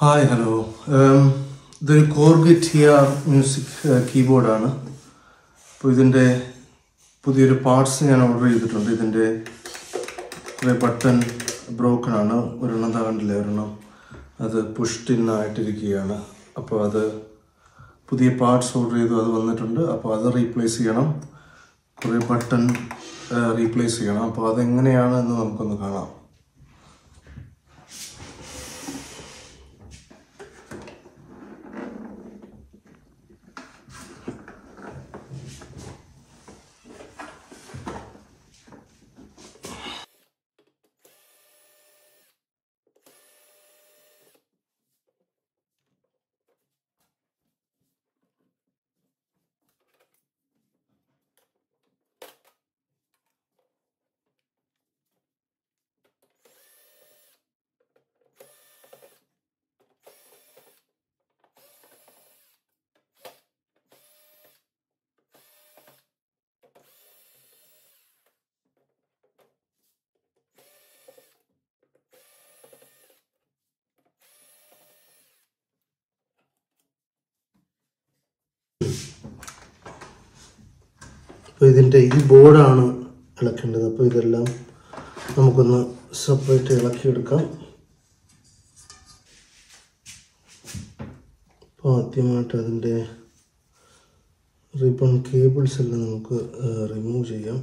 Hi hello ഇതൊരു Korg T R music കീബോർഡാണ് അപ്പോൾ ഇതിൻ്റെ പുതിയൊരു പാർട്സ് ഞാൻ ഓർഡർ ചെയ്തിട്ടുണ്ട് ഇതിൻ്റെ കുറേ ബട്ടൺ ബ്രോക്കൺ ആണ് ഒരെണ്ണം താണ്ടില്ല ഒരെണ്ണം അത് പുഷ്ടിന്നായിട്ടിരിക്കുകയാണ് അപ്പോൾ അത് പുതിയ പാർട്സ് ഓർഡർ ചെയ്തു അത് വന്നിട്ടുണ്ട് അപ്പോൾ അത് റീപ്ലേസ് ചെയ്യണം കുറേ ബട്ടൺ റീപ്ലേസ് ചെയ്യണം അപ്പോൾ അതെങ്ങനെയാണ് എന്ന് നമുക്കൊന്ന് കാണാം അപ്പോൾ ഇതിൻ്റെ ഈ ബോർഡാണ് ഇളക്കേണ്ടത് അപ്പോൾ ഇതെല്ലാം നമുക്കൊന്ന് സെപ്പറേറ്റ് ഇളക്കിയെടുക്കാം അപ്പോൾ ആദ്യമായിട്ട് അതിൻ്റെ റിബൺ കേബിൾസ് എല്ലാം നമുക്ക് റിമൂവ് ചെയ്യാം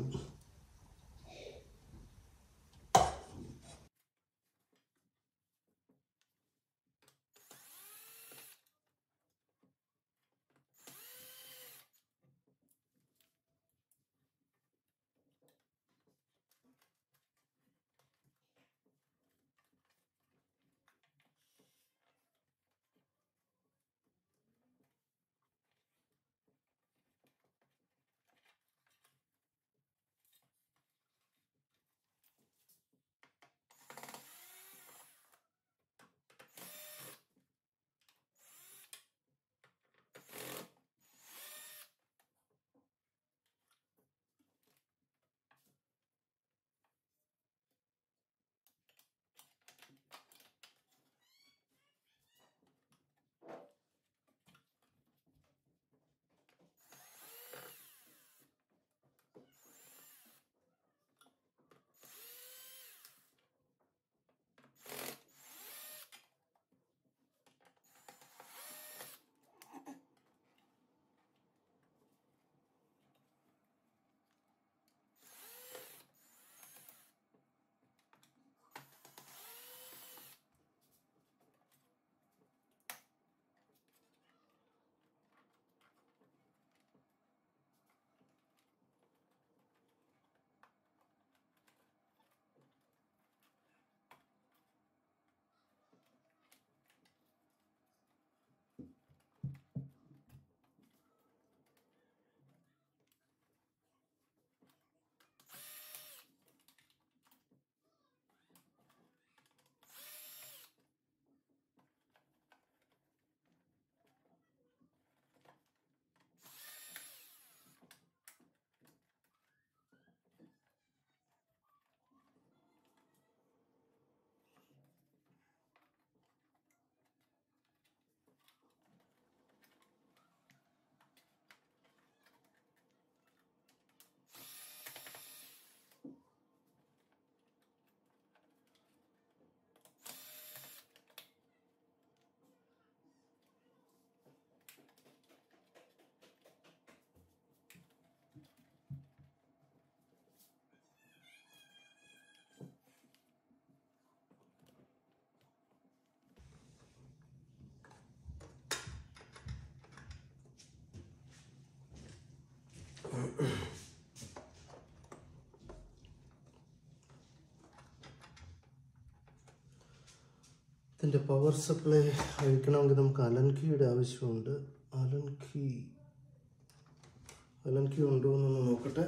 ഇതിൻ്റെ പവർ സപ്ലൈ അഴിക്കണമെങ്കിൽ നമുക്ക് അലൻ കീയുടെ ആവശ്യമുണ്ട് അലൻ കീ അലൻ കീ ഉണ്ടോ എന്നൊന്ന് നോക്കട്ടെ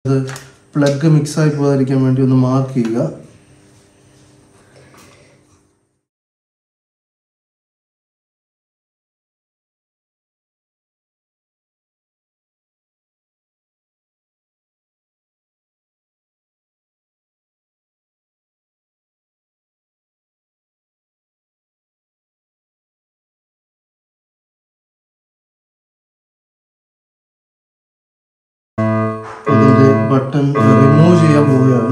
അത് പ്ലഗ് മിക്സായി പോകാതിരിക്കാൻ വേണ്ടി ഒന്ന് മാർക്ക് ചെയ്യുക ഇതിന്റെ ബട്ടൺ റിമൂവ് ചെയ്യാൻ പോവുകയാണ്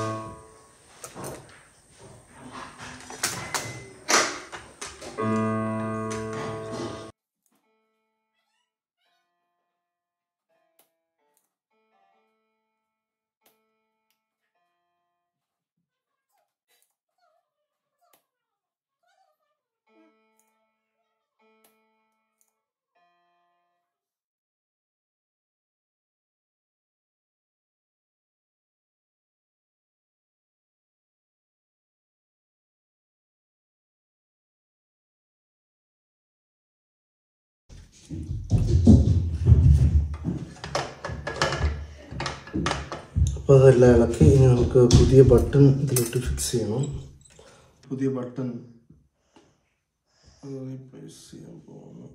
അപ്പോൾ അതെല്ലാം ഇളക്കി ഇനി നമുക്ക് പുതിയ ബട്ടൺ ഇതിലോട്ട് ഫിക്സ് ചെയ്യണം പുതിയ ബട്ടൺ റീപ്ലേസ് ചെയ്യാൻ പോകുന്നു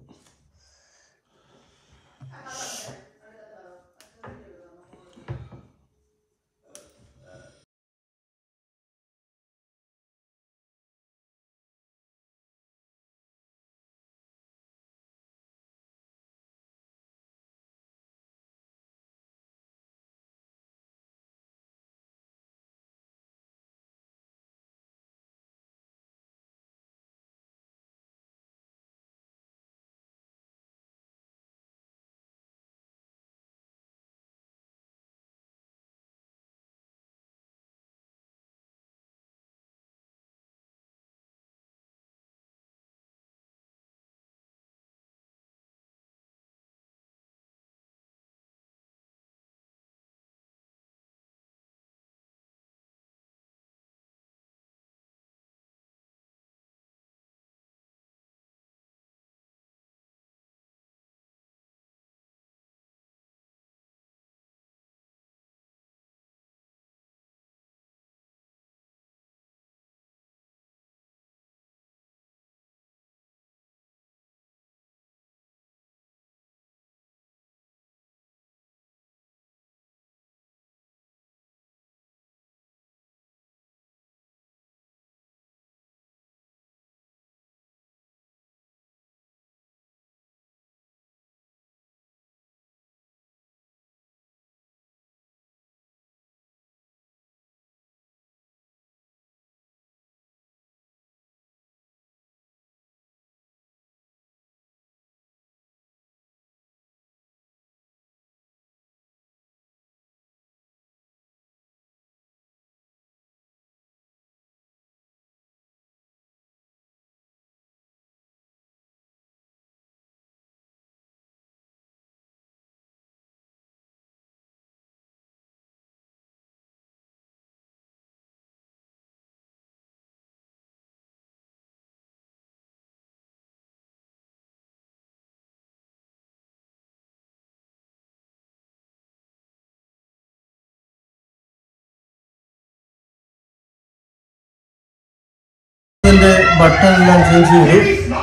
ഇതിന്റെ ബട്ടൺ എല്ലാം ചേഞ്ച് ചെയ്തു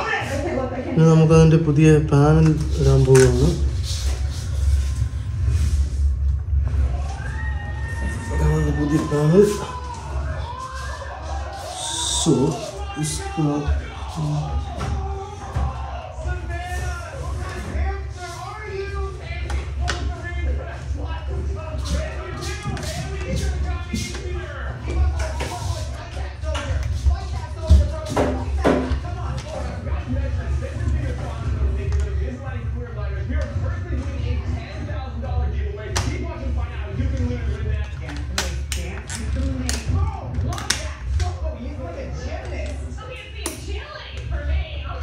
ഇനി നമുക്ക് അതിന്റെ പുതിയ പാനൽ ഇടാൻ പോവുകയാണ് ഇതാണ് പുതിയ പാനൽ സോ इसको Okay, it's being chilly for me.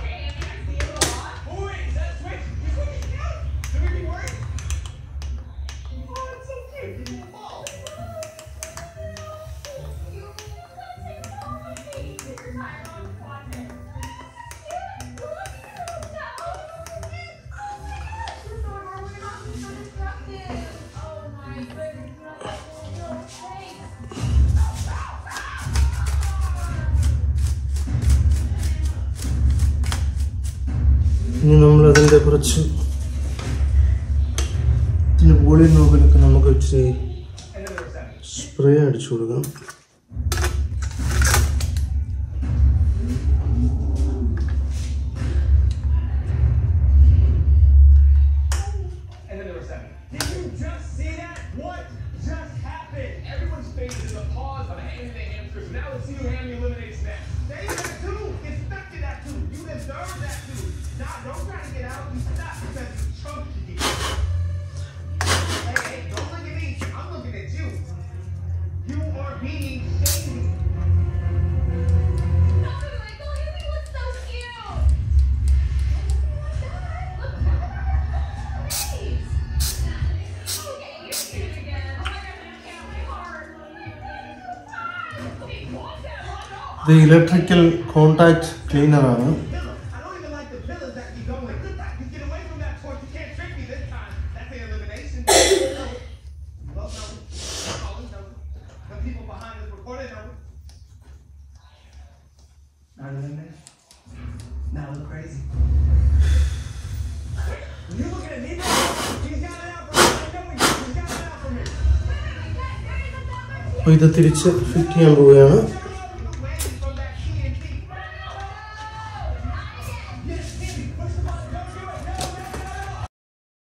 ഇതിൻ്റെ കുറച്ച് ഇതിൻ്റെ ബോളി നോബിലൊക്കെ നമുക്ക് ഇച്ചിരി സ്പ്രേ അടിച്ചു കൊടുക്കാം And then there were seven. Did you just see that? What just happened? Everyone's face is a pause of hanging the hamsters. Now let's see who Hammy eliminates next. They that too. Expected that too. You deserve that too. Nah, don't try to get out. You stop because you choked you. Hey, hey, don't look at me. I'm looking at you. You are being shady. Stop it, Michael. Haley looks so cute. Look at that. Please. Okay, you're cute again. Oh my gosh, I can't my heart. Okay, calm down. Calm ഇത് electrical contact ക്ലീനറാണ് Pillow. I don't even like the pillows that keep going. You get away from that torch. You can't trick me this time. That's an elimination. no. Well, no. Always know. The people behind us recorded know. Not eliminated. Now look crazy. When you looking at me, bro, he's got it out for me. I know he does. He's got it out for me. അപ്പോൾ ഇത് തിരിച്ച് fit ചെയ്യാൻ പോവുകയാണ് Landing from that TNT. Yes, Timmy, push the button. Don't do it. No, no, no, no.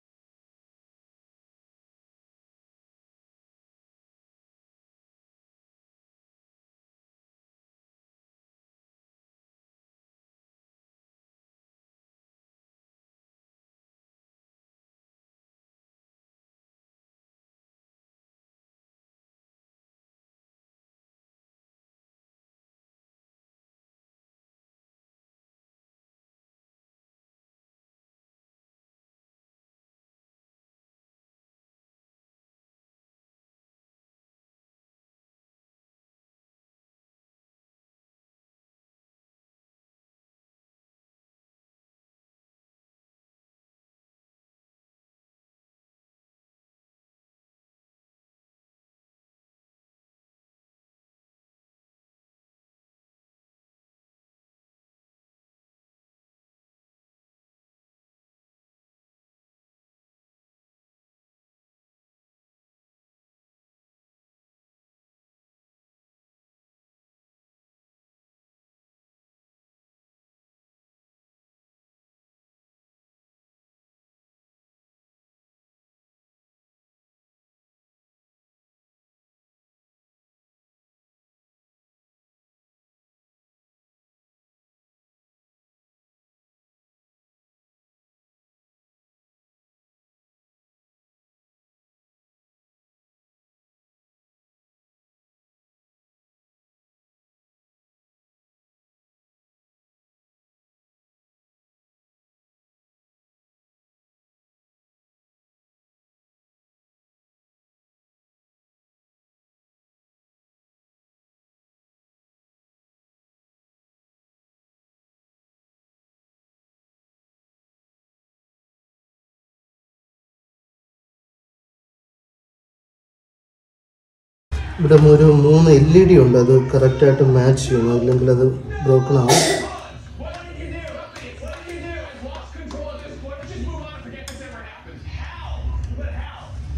ഇവിടെ ഒരു മൂന്ന് L E D ഉണ്ട് അത് കറക്റ്റായിട്ട് മാച്ച് ചെയ്യണം ഇല്ലെങ്കിൽ അത് ബ്രോക്കൺ ആവും What did you do? What did you do? I've lost control of this footage. Just move on and forget this ever happened. How? But how?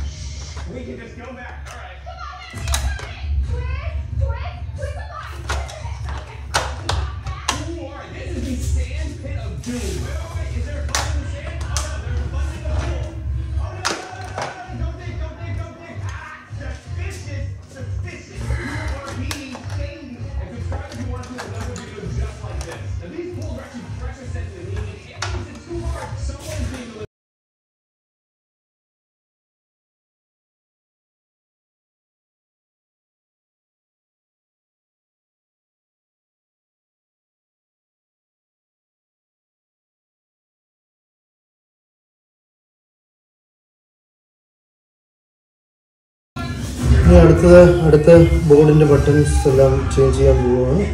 We can just go back. All right. Who are this? Is the sand pit of doom? Wait, wait, wait. Is there fun in the sand? Oh no, there's fun in the pool. Oh no, no, no, no, no, don't dig, don't dig, don't dig. Ah, suspicious, suspicious. You are being shady. And subscribe if you want to see another video just like this. Now these pools are actually pressure sensitive, meaning if it's too hard, someone's being eliminated. ഇനി അടുത്തത് അടുത്ത ബോർഡിൻ്റെ buttons എല്ലാം change ചെയ്യാൻ പോവുകയാണ്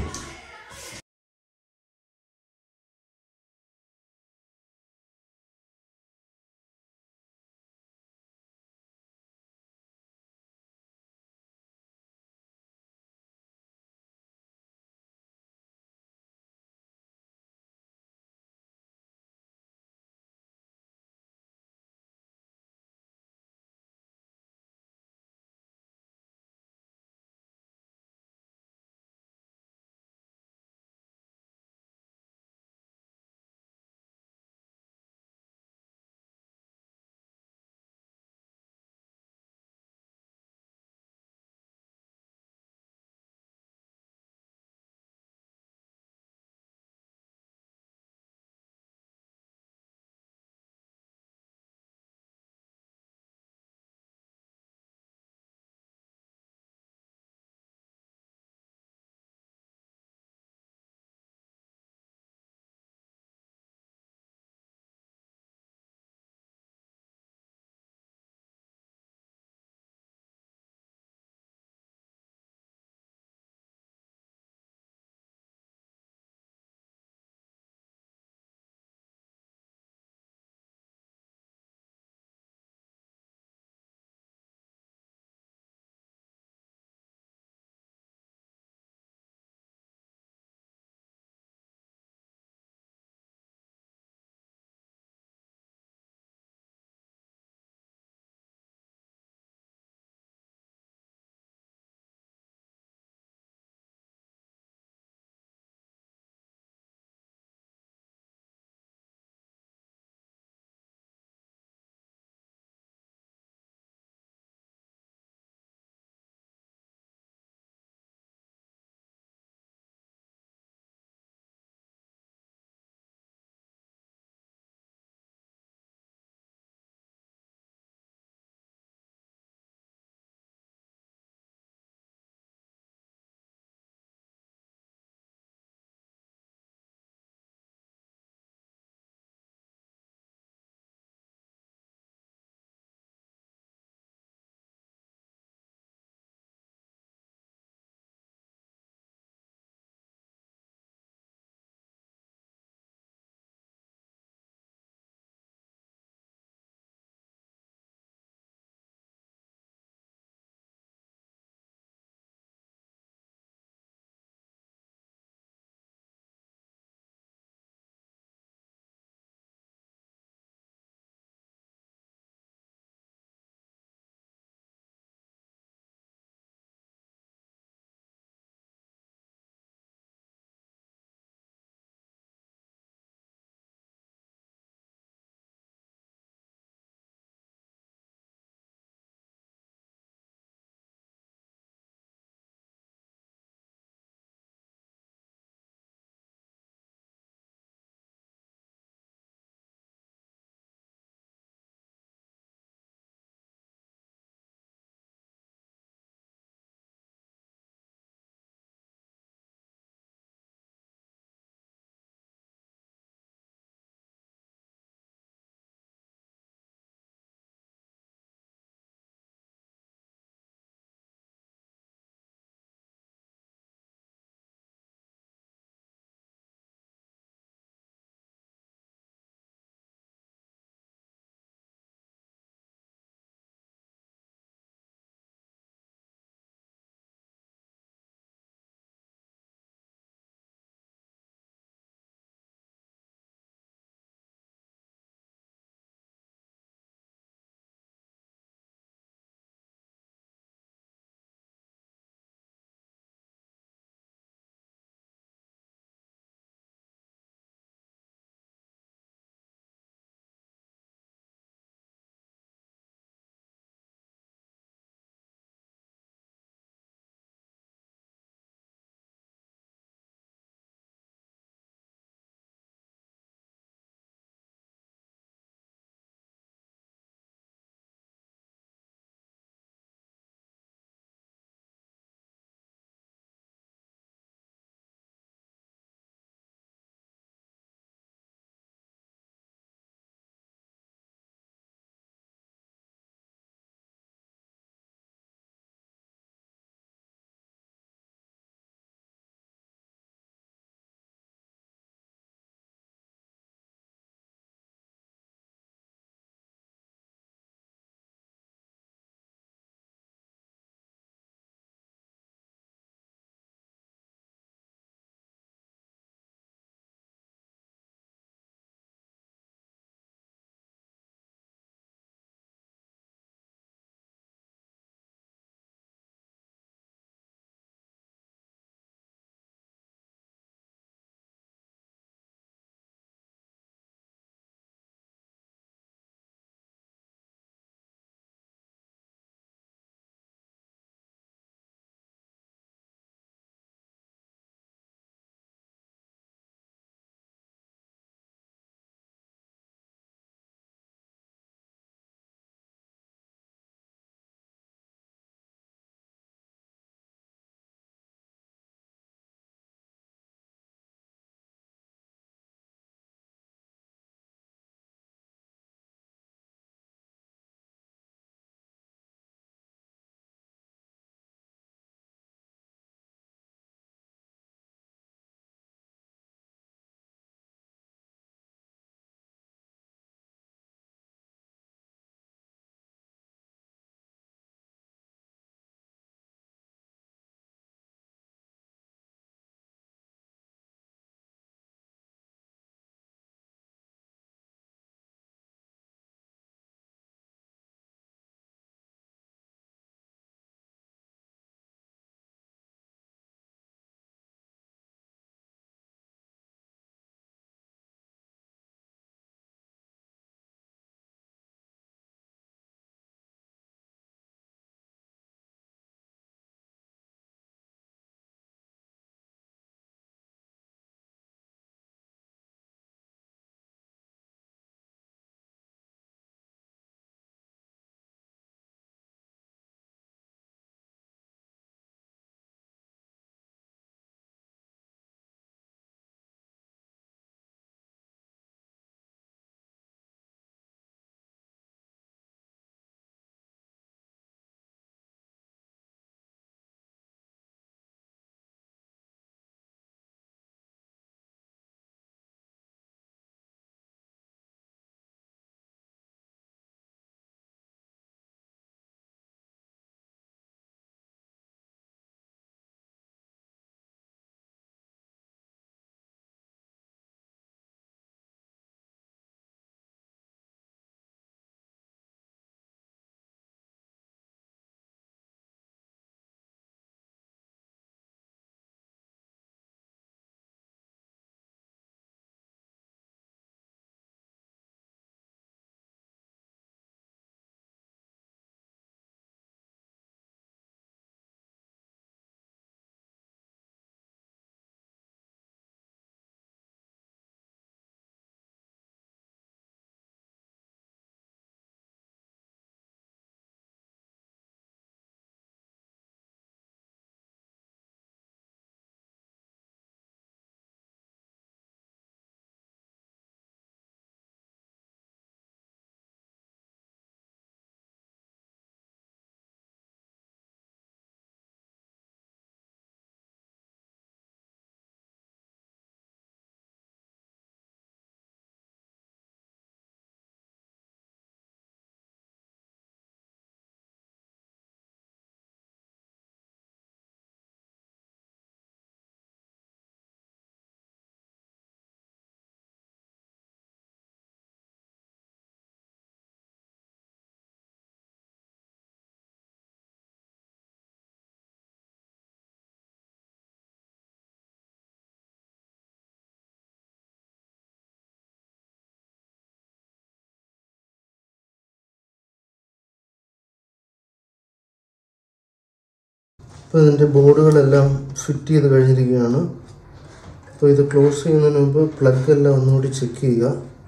അപ്പോൾ ഇതിൻ്റെ ബോർഡുകളെല്ലാം fit ചെയ്ത് കഴിഞ്ഞിരിക്കുകയാണ് അപ്പോൾ ഇത് ക്ലോസ് ചെയ്യുന്നതിന് മുമ്പ് പ്ലഗ് എല്ലാം ഒന്നുകൂടി ചെക്ക് ചെയ്യുക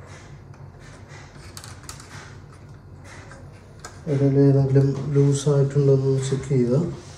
അതിൽ ഏതെങ്കിലും ലൂസ് ആയിട്ടുണ്ടോ എന്ന് ചെക്ക് ചെയ്യുക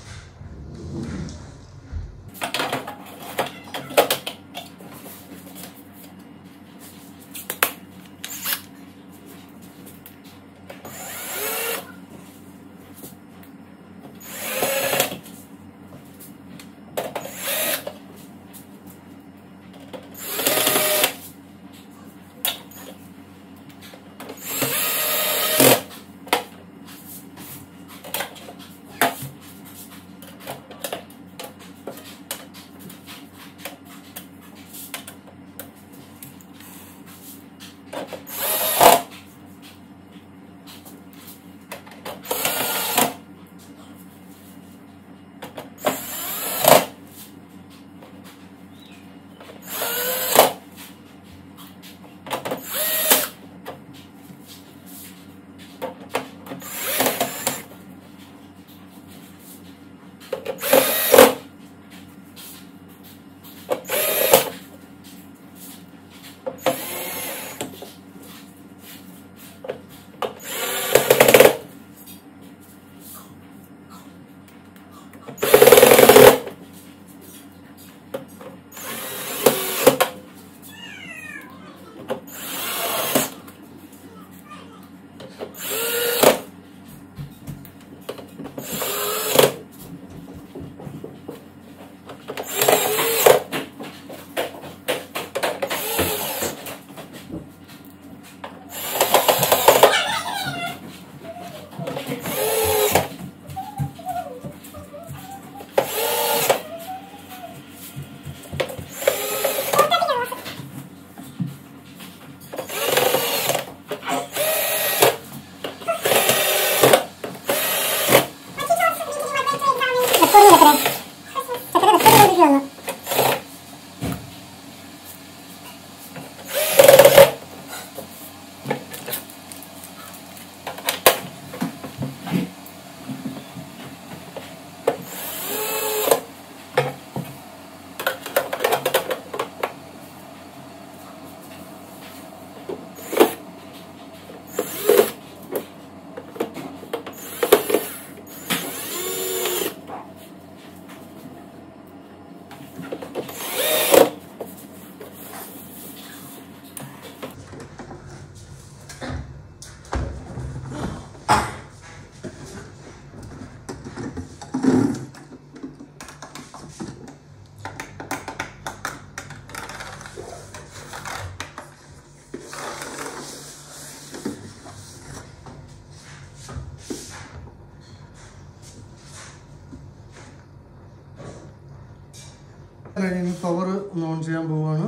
കഴിഞ്ഞ് പവർ ഒന്ന് ഓൺ ചെയ്യാൻ പോവാണ്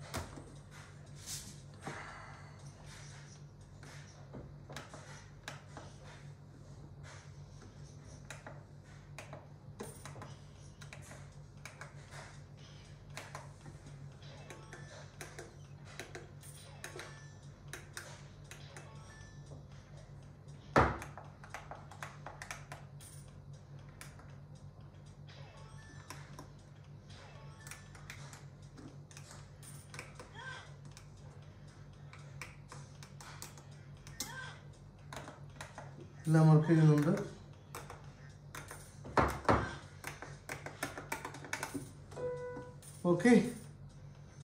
എല്ലാം വർക്ക് ചെയ്യുന്നുണ്ട് ഓക്കെ